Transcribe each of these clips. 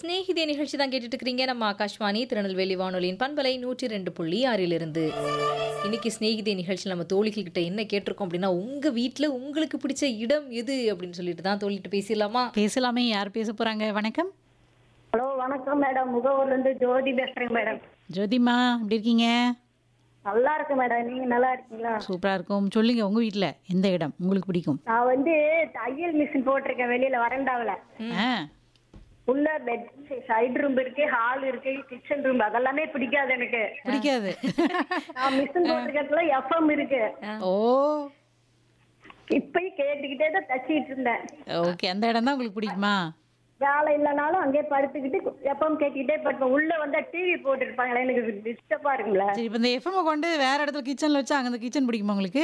ஸ்நேகிதே நிகழ்ச்சி தான் கேட்டுட்டு இருக்கிறீங்க நம்ம ஆகாஷ்வாணி திருநெல்வேலி வானொலியின் பண்பலை நூற்றி ரெண்டு புள்ளி ஆறிலிருந்து இன்னைக்கு ஸ்நேகிதே நிகழ்ச்சியில் நம்ம தோழிகள் கிட்ட என்ன கேட்டிருக்கோம் அப்படின்னா உங்க வீட்டில் உங்களுக்கு பிடிச்ச இடம் எது அப்படின்னு சொல்லிட்டு தான் தோழிட்டு பேசிடலாமா பேசலாமே யார் பேச போறாங்க வணக்கம் ஹலோ வணக்கம் மேடம் முகவூர்ல இருந்து ஜோதி பேசுறேன் மேடம் ஜோதிமா எப்படி இருக்கீங்க நல்லா இருக்கு மேடம் நீங்க நல்லா இருக்கீங்களா சூப்பரா இருக்கும் சொல்லுங்க உங்க வீட்ல எந்த இடம் உங்களுக்கு பிடிக்கும் நான் வந்து தையல் மிஷின் போட்டிருக்கேன் வெளியில வரண்டாவில ஆ, உள்ள பெட் சைடு ரூம் இருக்கு ஹால் இருக்கு கிச்சன் ரூம் அதெல்லாமே பிடிக்காது எனக்கு பிடிக்காது நான் மிஷின் போட்டிருக்கிறதுல எஃப்எம் இருக்கு ஓ இப்பயும் கேட்டுக்கிட்டே தான் தச்சிட்டு இருந்தேன் ஓகே அந்த இடம் தான் உங்களுக்கு பிடிக்குமா வேலை இல்லைனாலும் அங்கேயே படுத்துக்கிட்டு எஃப்எம் கேட்டுக்கிட்டே படுப்பேன் உள்ள வந்தா டிவி போட்டுருப்பாங்களே எனக்கு டிஸ்டர்பா இருக்கும்ல சரி இப்போ இந்த எஃப்எம் கொண்டு வேற இடத்துல கிச்சன்ல வச்சா அங்க அந்த கிச்சன் பிடிக்குமா உங்களுக்கு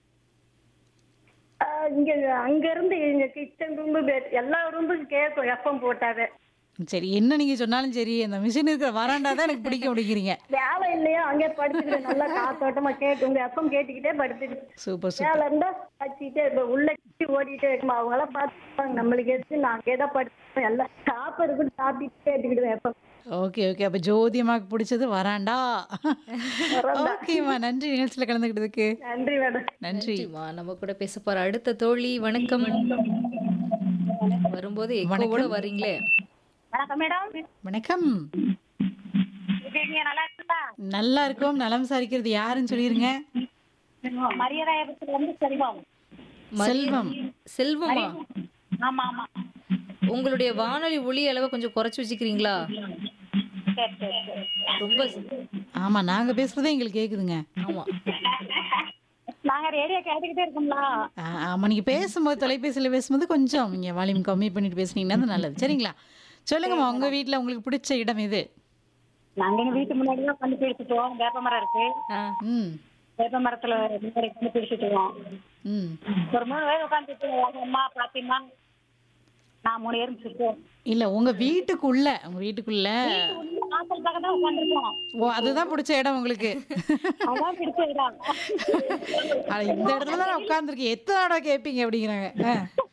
ஆஹ் இங்க அங்க இருந்து இங்க கிச்சன் ரூம் எல்லா ரூமுக்கும் கேட்கும் எஃப்எம் போட்டாவே சரி என்ன நீங்க சொன்னாலும் சரி அந்த மிஷின் இருக்கிற வராண்டா தான் எனக்கு பிடிக்கும் அப்படிங்கிறீங்க வேலை இல்லையா அங்கே படுத்துக்கிட்டு நல்லா காத்தோட்டமா கேட்டு உங்க எப்பம் கேட்டுக்கிட்டே படுத்துக்கிட்டு சூப்பர் சூப்பர் வேலை இருந்தா வச்சுக்கிட்டே இருப்பேன் உள்ள கிட்டி ஓடிட்டே இருக்கும் அவங்க எல்லாம் பார்த்துப்பாங்க நம்மளுக்கு எதுக்கு நான் அங்கேதான் படுத்துப்பேன் எல்லாம் சாப்பிட்றது சாப்பிட்டு கேட்டுக்கிடுவேன் எப்பம் ஓகே ஓகே அப்ப ஜோதியமாக்கு பிடிச்சது வராண்டா ஓகேம்மா நன்றி நிகழ்ச்சியில் கலந்துக்கிட்டதுக்கு நன்றி மேடம் நன்றி நன்றிம்மா நம்ம கூட பேச போற அடுத்த தோழி வணக்கம் வரும்போது எக்கோட வரீங்களே வணக்கம் மேடம் வணக்கம் நீங்க நல்லா இருக்கா நல்லா இருக்கும் நலம் விசாரிக்கிறது யாருன்னு சொல்லிருங்க மரியாதை வந்து செல்வம் செல்வம் செல்வமா ஆமா ஆமா உங்களுடைய வானொலி ஒளி அளவை கொஞ்சம் குறைச்சு வச்சுக்கிறீங்களா சரி சரி சரி ரொம்ப ஆமா நாங்க பேசுறதே எங்களுக்கு கேக்குதுங்க ஆமா நாங்க ரேடியோ கேட்டுக்கிட்டே இருக்கோம்ல ஆ, ஆமா நீங்க பேசும்போது தொலைபேசியில பேசும்போது கொஞ்சம் நீங்க வால்யூம் கம்மி பண்ணிட்டு பேசுனீங்கன்னா அது நல்லது சரிங்களா சொல்லுங்கம்மா உங்க வீட்ல உங்களுக்கு பிடிச்ச இடம் எது நாங்க எங்க வீட்டு முன்னாடி தான் வந்து பிடிச்சிட்டோம் வேப்ப மரம் இருக்கு ஆ, ம் வேப்ப மரத்துல முன்னாடி வந்து பிடிச்சிட்டுவோம் ம் ஒரு மூணு பேர் உட்காந்துட்டு அம்மா பாத்திமா நான் மூணு பேரும் சுத்தோம் இல்ல உங்க வீட்டுக்குள்ள உங்க வீட்டுக்குள்ள வாசல் பக்கம் தான் உட்காந்துருக்கோம் ஓ அதுதான் பிடிச்ச இடம் உங்களுக்கு அதான் பிடிச்ச இடம் ஆனா இந்த இடத்துல தான் நான் உட்கார்ந்துருக்கேன் எத்தனை தடவை கேட்பீங்க அப்படிங்கிறாங்க ஆ.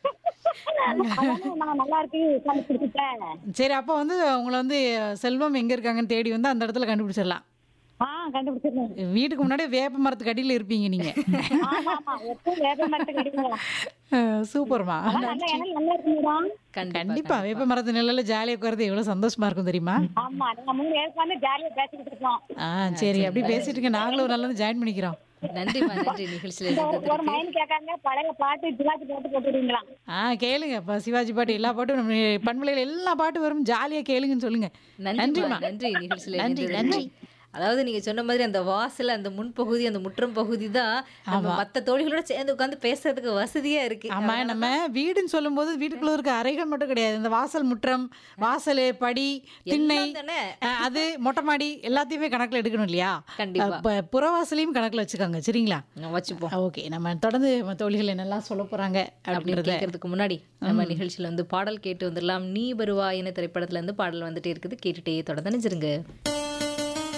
அதான் நான் நல்லா இருக்கு உட்காந்து பிடிச்சிட்டேன் சரி அப்போ வந்து உங்களை வந்து செல்வம் எங்க இருக்காங்கன்னு தேடி வந்து அந்த இடத்துல கண்டுபிடிச்சிடலாம் ஆ கண்டுபிடிச்சிருக்கேன் வீட்டுக்கு முன்னாடி வேப்ப மரத்துக்கு அடியில இருப்பீங்க நீங்க ஆமா ஆமா எப்பவும் வேப்ப மரத்துக்கு அடிக்கலாம் அஹ் சூப்பர்மா அதான் நல்ல இடம் நல்லா இருக்கு மேடம் கண்டிப்பா கண்டிப்பா வேப்ப மரத்து நிழல்ல ஜாலியா உட்கார்றது எவ்வளவு சந்தோஷமா இருக்கும் தெரியுமா ஆமா நாங்க மூணு பேர் உட்காந்து ஜாலியா பேசிக்கிட்டு இருக்கோம் ஆ சரி அப்படி பேசிட்டு இருக்க நாங்களும் ஒரு நாள் ஜாயின் பண்ணிக்கிறோம் நன்றிம்மா நன்றி நிகழ்ச்சியில் ஒரு- ஒரு இருந்ததுக்கு மைண்ட் கேட்காங்க பழைய பாட்டு சிவாஜி பாட்டு போட்டுடுவீங்களா ஆ கேளுங்க இப்ப சிவாஜி பாட்டு எல்லா பாட்டும் நம்ம பண்பலையில எல்லா பாட்டும் வரும் ஜாலியா கேளுங்கன்னு சொல்லுங்க நன்றிம்மா நன்றிம்மா நன்றி நிகழ்ச்சியில் நன்றி, இருந்ததுக்கு. நன்றி. அதாவது நீங்க சொன்ன மாதிரி அந்த வாசல் அந்த முன்பகுதி அந்த முற்றம் பகுதி தான் நம்ம மத்த தோழிகளோட சேர்ந்து உட்கார்ந்து பேசுறதுக்கு வசதியா இருக்கு ஆமா நம்ம வீடுன்னு சொல்லும்போது வீட்டுக்குள்ள இருக்க அறைகள் மட்டும் கிடையாது இந்த வாசல் முற்றம் வாசல் படி திண்ணை எல்லாம் தானே? ஆ, அது மொட்டை மாடி எல்லாத்தையுமே கணக்குல எடுக்கணும் இல்லையா கண்டிப்பா. அப்ப புறவாசலையும் கணக்குல வச்சுக்கோங்க சரிங்களா நான் வச்சுப்போம் ஓகே நம்ம தொடர்ந்து நம்ம தோழிகள் என்னெல்லாம் சொல்ல போறாங்க அப்படின்னு அப்படின்றத கேட்கறதுக்கு முன்னாடி நம்ம நிகழ்ச்சியில வந்து பாடல் கேட்டு வந்துடலாம் நீ வருவா என திரைப்படத்துல இருந்து பாடல் வந்துட்டே இருக்குது கேட்டுட்டே தொடர்ந்து நினைச்சிருங்க